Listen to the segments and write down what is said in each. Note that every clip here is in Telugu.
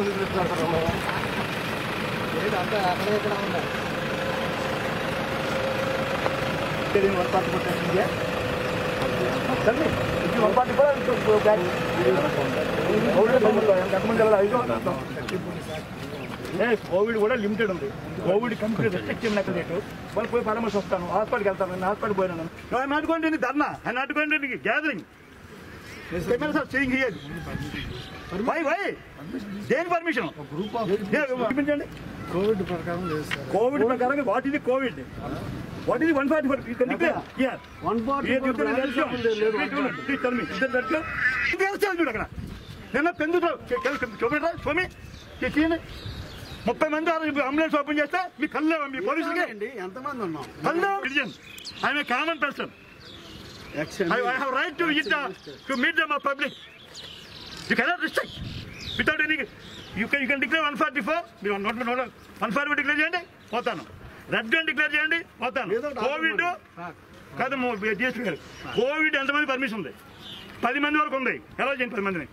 ఎందుకు తీసుకుంటారు అంతా అక్కడ ఇక్కడ ఉందా వన్ పార్టీ కొట్టేసింది చల్లి ఇది వన్ పార్టీ కూడా ఇంకో బ్యాగ్ ఎంతమంది వెళ్ళాలి ఐదు ఏ కోవిడ్ కూడా లిమిటెడ్ ఉంది కోవిడ్ కంప్లీట్ రెస్ట్రిక్షన్ లెక్క రేటు వాళ్ళు పోయి పరామర్శ వస్తాను హాస్పిటల్కి వెళ్తాను నేను హాస్పిటల్ పోయినాను I not going dharna I not going gathering sir saying here why why దేని పర్మిషన్ గ్రూప్ ఆఫ్ చూపించండి కోవిడ్ ప్రకారం లేదు సార్ కోవిడ్ ప్రకారం వాట్ ఇది కోవిడ్ వాట్ ఇది one forty four here one A చూడండి, తెలుసు. Please tell me, is that that good? ఇది తెలుసు చూడు అక్కడ నిన్న పెందు చూపెట్టరా స్వామి ఇది తీయండి. ముప్పై మంది అంబులెన్స్ ఓపెన్ చేస్తే మీ కళ్ళు మీ పోలీసులకి అండి ఎంతమంది ఉన్నాం కళ్ళు I'm a common person action I, I have right to eat the, to meet them of public. You cannot restrict without any. You can you can declare 144. మీరు note note one forty declare చేయండి పోతాను రెడ్ జోన్ డిక్లేర్ చేయండి పోతాను ఏదో ఒకటి కోవిడ్ కాదు డిఎస్పీ గారు కోవిడ్ ఎంతమంది పర్మిషన్ ఉంది పది మంది వరకు ఉంది ఎలా చేయండి పది మందిని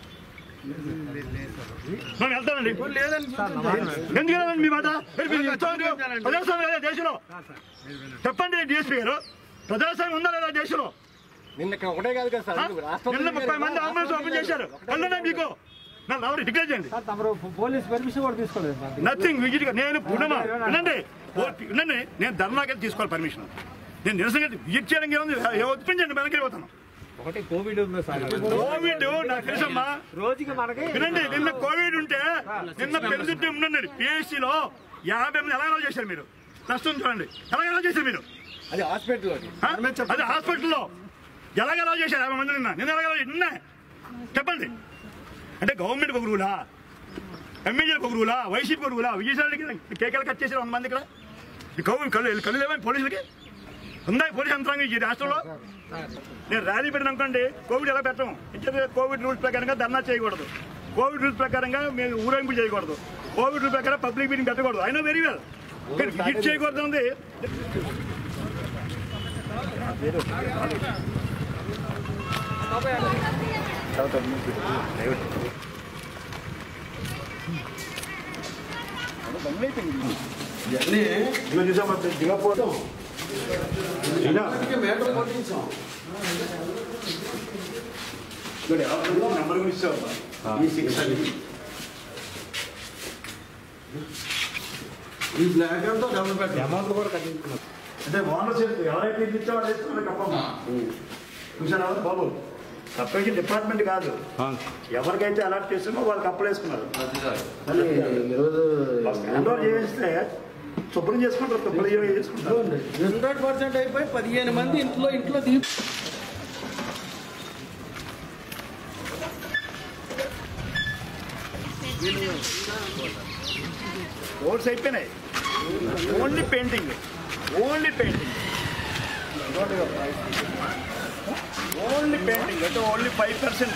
మేము వెళ్తానండి ఎందుకు వెళ్ళాలండి మీ మాట మరి మీరు ఇష్టం ప్రజాస్వామ్యం లేదా దేశంలో చెప్పండి డిఎస్పీ గారు ప్రజాస్వామ్యం ఉందా లేదా దేశంలో నిన్న ఇక్కడ ఒకటే కాదు కదా సార్ ఆ? నిన్న ముప్పై మంది అంబులెన్స్ ఓపెన్ చేశారు కళ్ళనే మీకు నా ఎవరు డిక్లేర్ చేయండి తమరు పోలీస్ పర్మిషన్ కూడా తీసుకోలేదు మరి. నథింగ్ విజిట్ నేను పుణమా వినండి ఓ- వినండి నేను ధర్నాకి తీసుకోవాలి పర్మిషన్ నేను నిరసన విజిట్ చేయడానికి ఏముంది ఏ- ఒప్పించండి వెనక్కి వెళ్ళిపోతాను ఒకటి కోవిడ్ ఉంది సార్ కోవిడ్ నాకు తెలుసమ్మా రోజుకి మనకి వినండి నిన్న కోవిడ్ ఉంటే నిన్న పెరుగుతుంటే ఉండండి పిఎస్సీలో యాభై మంది ఎలా ఎలా చేశారు మీరు ప్రస్తుతం చూడండి ఎలా ఎలా చేశారు మీరు అది హాస్పిటల్ ఆ? అది హాస్పిటల్లో ఎలాగెలా చేశారు యాభై మంది నిన్న నిన్న ఎలాగెలా నిన్న చెప్పండి అంటే గవర్నమెంట్ ఒక రూలా ఎమ్మెల్యేలకు ఒక రూలా వైసీపీ ఒక రూలా విజయసాయికి కేకలు కట్ చేశారు వంద మంది ఇక్కడ ఈ గవర్నమెంట్ కళ్ళు కళ్ళు లేవని పోలీసులకి ఉందా ఈ పోలీస్ యంత్రాంగం ఈ రాష్ట్రంలో నేను ర్యాలీ పెట్టిన అనుకోండి కోవిడ్ ఎలా పెట్టము ఇంకే కోవిడ్ రూల్స్ ప్రకారంగా ధర్నా చేయకూడదు కోవిడ్ రూల్స్ ప్రకారంగా మేము ఊరేగింపు చేయకూడదు కోవిడ్ రూల్స్ ప్రకారం పబ్లిక్ మీటింగ్ పెట్టకూడదు అయినా వెరీ వెల్ విజిట్ చేయకూడదు ఉంది దిగపోతాం మేటర్ కొట్టించాం నెంబర్ ఇచ్చావు ఈ సిక్స్ అని ఈ బ్లాక్ అంతా డబుల్ పెట్టాం అమౌంట్ కూడా కట్టించుకున్నాం అంటే ఓనర్ చేస్తే ఎవరైతే ఇది ఇచ్చావో అది ఇస్తామని కప్పమ్మా చూసారా బాబు సపరేట్ డిపార్ట్మెంట్ కాదు ఎవరికైతే అలర్ట్ చేసామో వాళ్ళకి అప్పులు వేసుకున్నారు కంట్రోల్ చేస్తే శుభ్రం చేసుకుంటారు తప్పులు ఏమి చేసుకుంటారు హండ్రెడ్ పర్సెంట్ అయిపోయి పదిహేను మంది ఇంట్లో ఇంట్లో దిగి రోడ్స్ అయిపోయినాయి only painting only painting only painting అంటే only five percent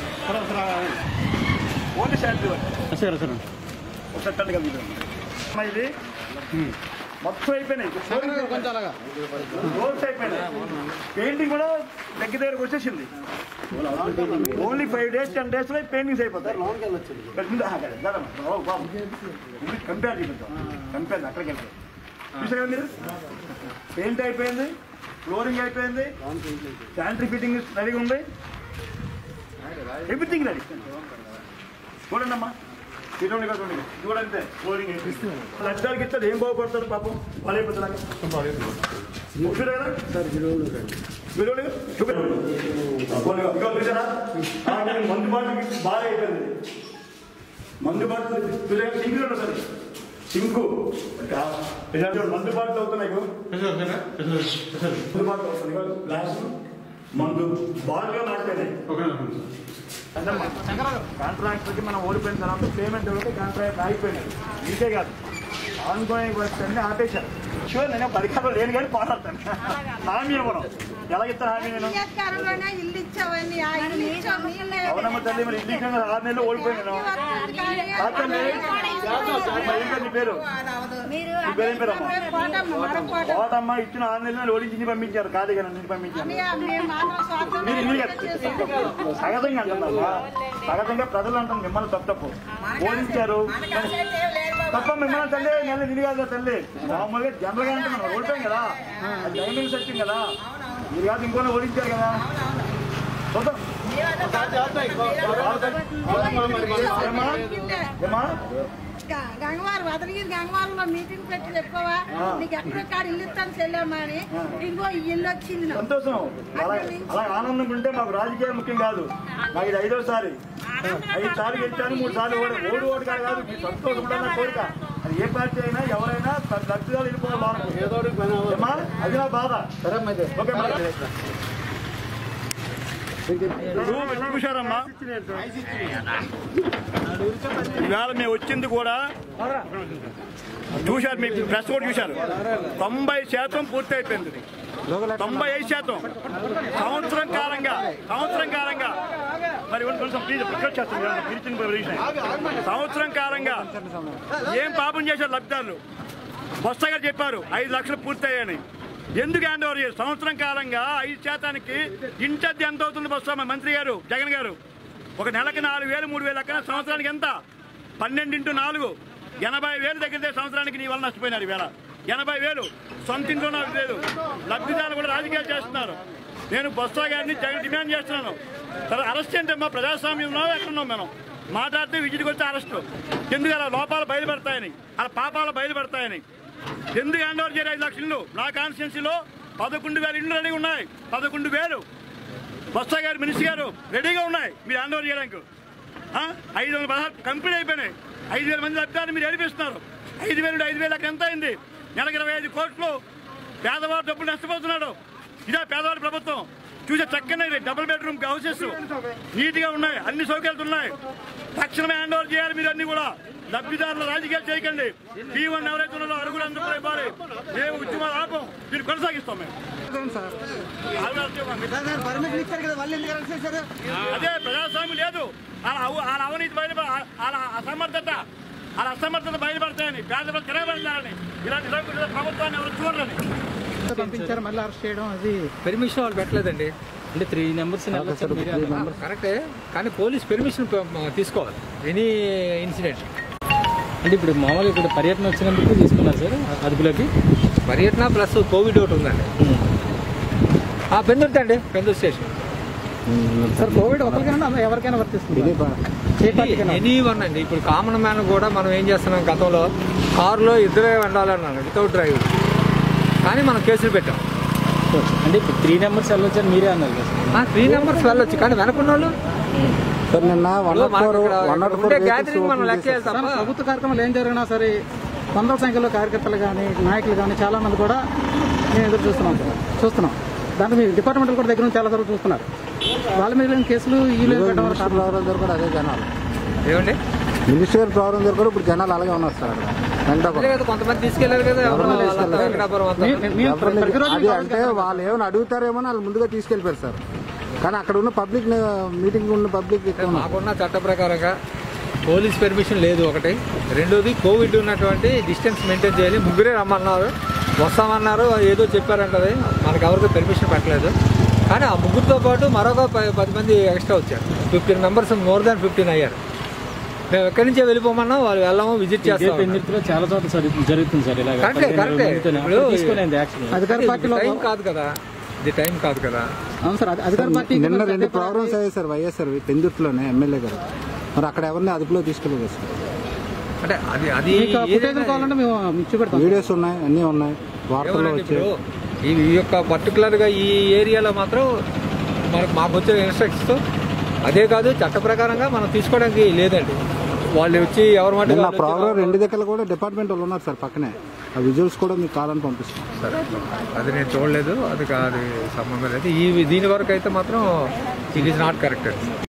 only salary work సరే సరే ఒకసారి పెద్ద కలిగి ఇది మొత్తం అయిపోయినాయి కొంచెం అలాగా రోడ్స్ అయిపోయినాయి పెయింటింగ్ కూడా దగ్గర దగ్గరకు వచ్చేసింది only five days ten days లో పెయింటింగ్స్ అయిపోతాయి లోన్కి వెళ్ళొచ్చు కంపేర్ చేద్దాం కంపేర్ అక్కడికి వెళ్తాం చూసారా మీరు పెయింట్ అయిపోయింది ఫ్లోరింగ్ అయిపోయింది శానిటరీ ఫిట్టింగ్ రెడీగా ఉంది ఎవ్రీథింగ్ రెడీ చూడండి అమ్మా చూడండి కదా చూడండి ఇది కూడా అంతే ఫ్లోరింగ్ అయిపోయింది లక్షలకి ఇస్తారు ఏం బాగుపడతారు పాపం వాళ్ళు అయిపోతారు చూసారా సార్ విలువలు రండి చూడండి చూపించండి ఇదిగో చూసారా ఆ, నేను మందు బాటిల్ బాగా అయిపోయింది మందు బాటిల్ చూసారా సింక్ చూడండి సార్ సింకు ఇలాంటి మందు బాటిల్ అవుతున్నాయి ఇగో. మందు బాటిల్ అవుతుంది ఇగో. గ్లాస్ మందు బాగా మాట్లాడాయి కాంట్రాక్టర్కి మనం ఓడిపోయిన తర్వాత పేమెంట్ ఇవ్వక కాంట్రాక్ట్ ఆగిపోయినాయి ఇంతే కాదు ఆన్ గోయింగ్ వర్క్స్ అన్ని ఆపేశారు షూర్ నేను పరికరం లేని కానీ పోరాడతాను హామీ ఇవ్వడం ఎలాగిస్తారు హామీ నేను అధికారంలోనే ఇల్లు ఇచ్చావని ఆ ఇల్లు ఇచ్చావు నీళ్ళే అవునమ్మ తల్లి మరి ఇంటికి ఆరు నెలలు ఓడిపోయినాను కాదండి మరి ఏం పేరు నీ పేరు మీరు నీ పేరేం పేరు అమ్మ కోటమ్మ మరకోట కోటమ్మ ఇచ్చిన ఆరు నెలలు ఓడించి ఇంటికి పంపించారు ఖాళీగా నన్ను ఇంటికి పంపించారు మేము మాత్రం స్వాతంత్రం మీరు ఇల్లు కట్టారు సగతంగా అంటున్నారా సహజంగా ప్రజలు అంటాం మిమ్మల్ని తప్పు తప్పు ఓడించారు తప్ప మిమ్మల్ని తల్లి నెల నిధి కాదు తల్లి మామూలుగా జనరల్ గా అంటే మనం ఓడిపోయాం కదా అది దైనిక సత్యం కదా మీరు కాదు ఇంకోనే ఓడించారు కదా చూద్దాం ఏమ్మా? ఏమ్మా? గ- గంగవారం అతనికి గంగవారంలో మీటింగ్ పెట్టి చెప్పవా నీకు ఎక్కడో కాడ ఇల్లు ఇస్తాను చెల్లెమ్మా అని ఇంకో ఈ ఇల్లు వచ్చింది నాకు. సంతోషం అలా అలా ఆనందం ఉంటే మాకు రాజకీయం ముఖ్యం కాదు నాకు ఇది ఐదోసారి ఐదు సార్లు గెలిచాను మూడు సార్లు ఓడి ఓడి ఓడి కాదు కాదు మీ సంతోషం ఉండాలన్న కోరిక అది ఏ పార్టీ అయినా ఎవరైనా లక్షలు వెళ్ళిపోవాలి లోనకు. ఏమ్మా? అది నా బాధ ఓకే మరి. ఇప్పుడు చూశారమ్మా ఇవాళ మేము వచ్చింది కూడా చూశారు మీ ప్రెస్ కూడా చూశారు తొంభై శాతం పూర్తి అయిపోయింది తొంభై ఐదు శాతం సంవత్సరం కాలంగా సంవత్సరం కాలంగా మరి కొంచెం ప్లీజ్ రిక్వెస్ట్ చేస్తాను పిలిచిన పిలిచిన. సంవత్సరం కాలంగా ఏం పాపం చేశారు లబ్ధిదారులు బొత్స గారు చెప్పారు ఐదు లక్షలు పూర్తయ్యాయని ఎందుకు హ్యాండ్ ఓవర్ చేశారు సంవత్సరం కాలంగా ఐదు శాతానికి ఇంటద్ది ఎంత అవుతుంది బొత్స మా మంత్రి గారు జగన్ గారు ఒక నెలకి నాలుగు వేలు మూడు వేలు లెక్కన సంవత్సరానికి ఎంత పన్నెండు ఇంటూ నాలుగు ఎనభై వేలు దగ్గర సంవత్సరానికి నీ వల్ల నష్టపోయినారు ఈవేళ ఎనభై వేలు సొంత ఇంట్లో నాకు లేదు లబ్ధిదారులు కూడా రాజకీయాలు చేస్తున్నారు నేను బొత్స గారిని జగన్ డిమాండ్ చేస్తున్నాను తర్వాత అరెస్ట్ అంటే మా ప్రజాస్వామ్యంలో ఎక్కడున్నాం మనం మాట్లాడితే విజిట్కి వచ్చి అరెస్టు ఎందుకు అలా లోపాలు బయలుపడతాయని అలా పాపాలు బయలుపడతాయని ఎందుకు హ్యాండ్ ఓవర్ చేయరు ఐదు లక్షల ఇల్లు నా కాన్స్టిట్యున్సీలో పదకొండు వేల ఇళ్ళు రెడీ ఉన్నాయి పదకొండు వేలు బొత్స గారు మినిస్టర్ గారు రెడీగా ఉన్నాయి మీరు హ్యాండ్ ఓవర్ చేయడానికి ఆ? ఐదు వందల పదహారు కంప్లీట్ అయిపోయినాయి ఐదు వేల మంది లబ్ధాన్ని మీరు ఏడిపిస్తున్నారు ఐదు వేలు ఐదు వేలకు ఎంత అయింది నెలకు ఇరవై ఐదు కోట్లు పేదవాడు డబ్బులు నష్టపోతున్నాడు ఇదే పేదవాడి ప్రభుత్వం చూసే చక్కని డబుల్ బెడ్రూమ్ హౌసెస్ నీట్ గా ఉన్నాయి అన్ని సౌకర్యాలు ఉన్నాయి తక్షణమే హ్యాండ్ ఓవర్ చేయాలి మీరు అన్ని కూడా లబ్ధిదారుల రాజకీయాలు చేయకండి పీ వన్ ఎవరైతే ఉన్నారో అరుగులు అందరూ కూడా ఇవ్వాలి మేము ఉద్యమాలు ఆపం మీరు కొనసాగిస్తాం మేము పర్మిషన్ ఇచ్చారు కదా వాళ్ళు ఎందుకు అరెస్ట్ చేశారు అదే ప్రజాస్వామ్యం లేదు వాళ్ళ అవ- వాళ్ళ అవినీతి బయట వాళ్ళ అసమర్థత వాళ్ళ అసమర్థత బయలుపడతాయని పేద ప్రజలు తిరగబడతారని ఇలాంటి సౌకర్యాలు ప్రభుత్వాన్ని ఎవరు చూడరని పంపించారు మళ్ళీ అరెస్ట్ చేయడం అది పెర్మిషన్ వాళ్ళు పెట్టలేదండి అంటే త్రీ నెంబర్స్ కరెక్టే కానీ పోలీస్ పెర్మిషన్ తీసుకోవాలి ఎనీ ఇన్సిడెంట్ అంటే ఇప్పుడు మామూలుగా ఇప్పుడు పర్యటన వచ్చినందుకు తీసుకున్నారు సార్ అదుపులోకి పర్యటన ప్లస్ కోవిడ్ ఒకటి ఉందండి ఆ పెందుర్తి అండి పెందుర్తి స్టేషన్ సార్ కోవిడ్ ఒకరికైనా ఎవరికైనా వర్తిస్తుంది ఏ పార్టీకైనా ఎనీ వన్ అండి ఇప్పుడు కామన్ మ్యాన్ కూడా మనం ఏం చేస్తున్నాం గతంలో కారులో ఇద్దరే వెళ్ళాలన్నాను వితౌట్ డ్రైవర్ కానీ మనం కేసులు పెట్టాం అంటే ఇప్పుడు త్రీ నెంబర్స్ వెళ్ళొచ్చని మీరే అన్నారు కదా సార్ త్రీ నెంబర్స్ వెళ్ళొచ్చు కానీ వెనకున్న వాళ్ళు సార్ నిన్న one not four one not four ఉండే గ్యాదరింగ్ మనం లెక్క చేయాలి సార్, తప్ప ప్రభుత్వ కార్యక్రమాలు ఏం జరిగినా సరే వందల సంఖ్యలో కార్యకర్తలు కానీ నాయకులు కానీ చాలా మంది కూడా మేము ఎదురు చూస్తున్నాం సార్ చూస్తున్నాం దాంట్లో మీ డిపార్ట్మెంట్ కూడా దగ్గర నుంచి చాలా సార్లు చూస్తున్నారు వాళ్ళ మీద లేని కేసులు ఈ లేదు పెట్టడం వల్ల మినిస్టర్ ప్రాబ్లం దగ్గర కూడా అదే జనాలు ఏమండి మినిస్టర్ గారి ప్రాబ్లం దగ్గర కూడా ఇప్పుడు జనాలు అలాగే ఉన్నారు సార్ అక్కడ వెంకటాపురం అంతే కదా కొంతమంది తీసుకెళ్లారు కదా ఎవరు ఎవరిని వాళ్ళంతా తీసుకెళ్ళారు? వెంకటాపురం అంతా మీ- మీ- ఎవరిని- ప్రతిరోజు అది అంటే వాళ్ళు ఏమైనా అడుగుతారేమో అని వాళ్ళు ముందుగా తీసుకెళ్ళిపోయారు సార్ కానీ అక్కడ ఉన్న పబ్లిక్ మీటింగ్ ఉన్న పబ్లిక్ ఎక్కువ ఉన్నారు. మాకున్న చట్ట ప్రకారంగా పోలీస్ పర్మిషన్ లేదు ఒకటి రెండోది కోవిడ్ ఉన్నటువంటి డిస్టెన్స్ మెయింటైన్ చేయాలి ముగ్గురే రమ్మన్నారు వస్తామన్నారు ఏదో చెప్పారంటది మనకు ఎవరికి పర్మిషన్ పెట్టలేదు కానీ ఆ ముగ్గురితో పాటు మరొక ప- పది మంది ఎక్స్ట్రా వచ్చారు fifteen members more than fifteen అయ్యారు మేము ఎక్కడి నుంచే వెళ్ళిపోమన్నా వాళ్ళు వెళ్ళాము విజిట్ ఇదే చేస్తాం పెందుర్తిలో చాలా చోట్ల జరు- జరుగుతుంది సార్ ఇలా కరెక్టే, కరెక్టే. ఇప్పుడు తీసుకోలేదు యాక్షన్ అధికార పార్టీలో టైం కాదు కదా ఇది టైం కాదు కదా అవును సార్ అది- అధికార పార్టీ నిన్న రెండు ప్రోగ్రామ్స్ అయ్యాయి సార్ వైఎస్ఆర్ పెందుర్తిలోనే ఎమ్మెల్యే గారు మరి అక్కడ ఎవరిని అదుపులో తీసుకెళ్ళలేదు సార్ అంటే అది అది మీకు ఫుటేజ్ ఏదైనా- కావాలంటే మేము చూపెడతాం వీడియోస్ ఉన్నాయి అన్నీ ఉన్నాయి వార్తల్లో ఏమోనండి వచ్చాయి ఇప్పుడు ఈ ఈ యొక్క పర్టికులర్ గా ఈ ఏరియాలో మాత్రం మనకు మాకు వచ్చే ఇన్స్ట్రక్షన్స్ అదే కాదు చట్ట ప్రకారంగా మనం తీసుకోవడానికి లేదండి వాళ్ళు వచ్చి ఎవరు మాట నిన్న వాళ్ళు వచ్చి ప్రోగ్రామ్ రెండు దగ్గర కూడా డిపార్ట్మెంట్ వాళ్ళు ఉన్నారు సార్ పక్కనే ఆ విజువల్స్ కూడా మీకు కావాలని పంపిస్తాం సరే. అది నేను చూడలేదు అది కాదు సంబంధం లేదు ఈ దీని వరకు అయితే మాత్రం ఇట్ ఈస్ నాట్ కరెక్ట్